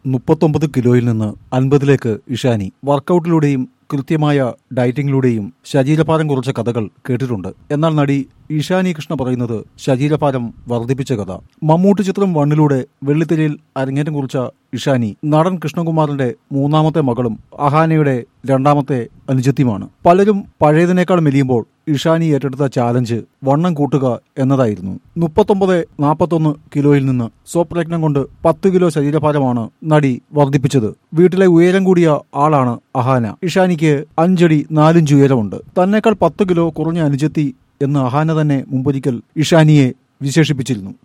മുപ്പത്തൊമ്പത് കിലോയിൽ നിന്ന് അൻപതിലേക്ക് ഇഷാനി വർക്കൗട്ടിലൂടെയും കൃത്യമായ ഡയറ്റിംഗിലൂടെയും ശരീരഭാരം കുറച്ച കഥകൾ കേട്ടിട്ടുണ്ട് എന്നാൽ നടി ഇഷാനി കൃഷ്ണ പറയുന്നത് ശരീരഭാരം വർദ്ധിപ്പിച്ച കഥ മമ്മൂട്ടി ചിത്രം വണ്ണിലൂടെ വെള്ളിത്തിരയിൽ അരങ്ങേറ്റം കുറിച്ച ഇഷാനി നടൻ കൃഷ്ണകുമാറിന്റെ മൂന്നാമത്തെ മകളും അഹാനയുടെ രണ്ടാമത്തെ അനുജത്തിയുമാണ് പലരും പഴയതിനേക്കാൾ മെലിയുമ്പോൾ ഇഷാനി ഏറ്റെടുത്ത ചാലഞ്ച് വണ്ണം കൂട്ടുക എന്നതായിരുന്നു മുപ്പത്തൊമ്പത് നാൽപ്പത്തൊന്ന് കിലോയിൽ നിന്ന് സ്വപ്രയത്നം കൊണ്ട് പത്ത് കിലോ ശരീരഭാരമാണ് നടി വർദ്ധിപ്പിച്ചത് വീട്ടിലെ ഉയരം കൂടിയ ആളാണ് അഹാന ഇഷാനിക്ക് അഞ്ചടി നാലിഞ്ച് ഉയരമുണ്ട് തന്നേക്കാൾ പത്ത് കിലോ കുറഞ്ഞ അനുജത്തി എന്ന് അഹാന തന്നെ മുമ്പൊരിക്കൽ ഇഷാനിയെ വിശേഷിപ്പിച്ചിരുന്നു